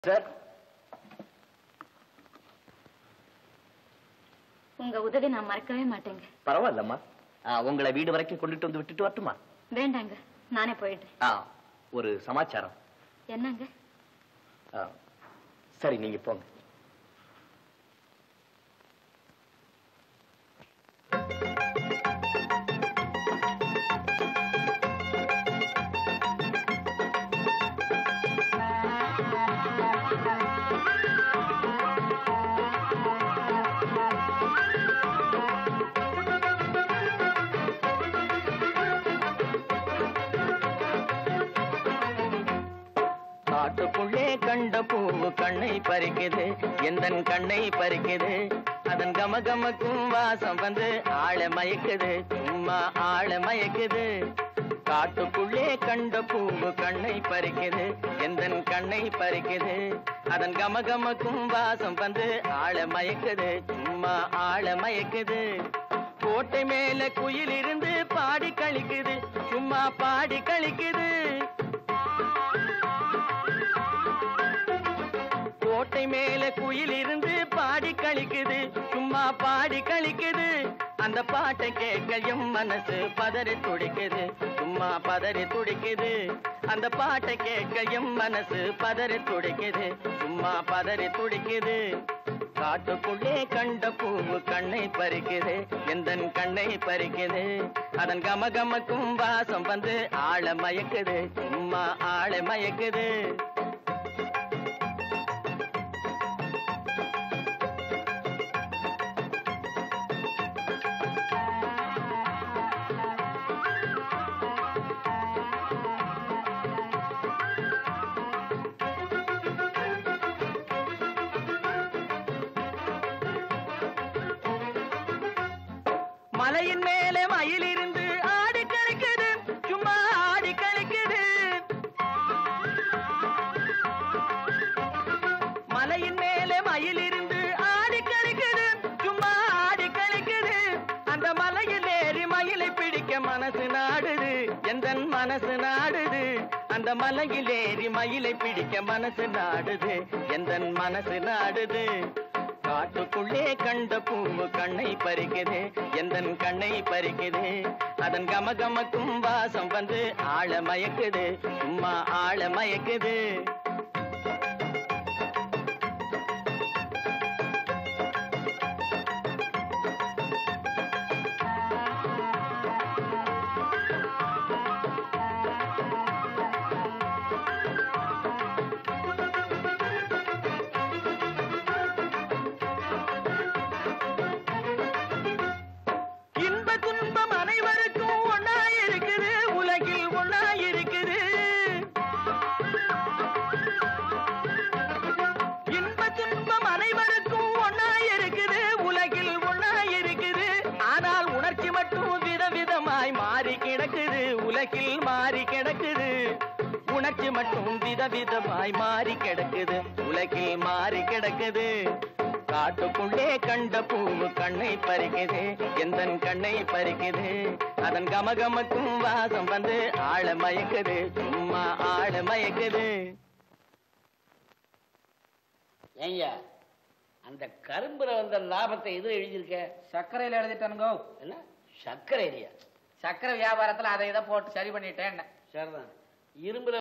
sir உங்க உதவி நான் மறக்கவே மாட்டேங்க பரவாயில்லம்மா ஆ, உங்களை வீடு வரைக்கும் கொண்டுட்டு வந்து விட்டுட்டு வரட்டுமா வேண்டாங்க நானே போயிடுறேன் ஆ ஒரு சமாச்சாரம் என்னங்க ஆ, சரி நீங்க போங்க காட்டுக்குள்ளே கண்ட பூவு கண்ணை பறிக்குது எந்தன் கண்ணை பறிக்குது அதன் கமகமக்கும் வாசம் வந்து ஆள மயக்குது சும்மா ஆள மயக்குது காட்டுக்குள்ளே கண்ட பூவு கண்ணை பறிக்குது எந்தன் கண்ணை பறிக்குது அதன் கமகமக்கும் வாசம் வந்து ஆள மயக்குது சும்மா ஆள மயக்குது கோட்டை மேல குயில் இருந்து பாடி கழிக்குது சும்மா பாடி கழிக்குது கோட்டை மேல குயில் இருந்து பாடி கழிக்குது சும்மா பாடி கழிக்குது அந்த பாட்டை கேட்க எம் மனசு பதறி துடிக்குது சும்மா பதறி துடிக்குது அந்த பாட்டை கேட்க எம் மனசு பதறி துடிக்குது சும்மா பதறி துடிக்குது காட்டுக்குள்ளே கண்ட பூவு கண்ணை பறிக்குது எந்தன் கண்ணை பறிக்குது அதன் கமகமக்கும் வாசம் வந்து ஆழ மயக்குது சும்மா ஆழ மயக்குது மலையின் மேலே மயில் இருந்து ஆடி கழிக்குது சும்மா ஆடி கழிக்குது மலையின் மேலே மயில் இருந்து ஆடி கழிக்குது சும்மா ஆடி கழிக்குது அந்த மலையில் ஏறி மயிலை பிடிக்க மனசு நாடுது எந்த மனசு நாடுது அந்த மலையில் ஏறி மயிலை பிடிக்க மனசு நாடுது எந்த மனசு நாடுது காட்டுக்குள்ளே கண்ட பூவு கண்ணை பறிக்குது எந்தன் கண்ணை பறிக்குது அதன் கமகமக்கும் வாசம் வந்து ஆழ மயக்குது சும்மா ஆழ மயக்குது இன்ப துன்பம் அனைவருக்கும் ஒன்னா இருக்குது உலகில் ஒன்னா இருக்குது இன்ப துன்பம் அனைவருக்கும் ஒன்னா இருக்குது உலகில் ஒன்னா இருக்குது ஆனால் உணர்ச்சி மட்டும் விதவிதமாய் மாறி கிடக்குது உலகில் மாறி கிடக்குது உணர்ச்சி மட்டும் விதவிதமாய் மாறி கிடக்குது உலகில் மாறி கிடக்குது காட்டுக்குள்ளே கண்ட பூவு கண்ணை பறிக்குது எந்தன் கண்ணை பறிக்குது அதன் கமகமக்கும் வாசம் வந்து ஆழ மயக்குது சும்மா ஆழ மயக்குது ஏய்யா அந்த கரும்புல வந்த லாபத்தை எது எழுதியிருக்க சர்க்கரையில் எழுதிட்டானுங்கோ என்ன சர்க்கரை இல்லையா சர்க்கரை வியாபாரத்துல அதை இதை போட்டு சரி பண்ணிட்டேன் சரிதான் இரும்புல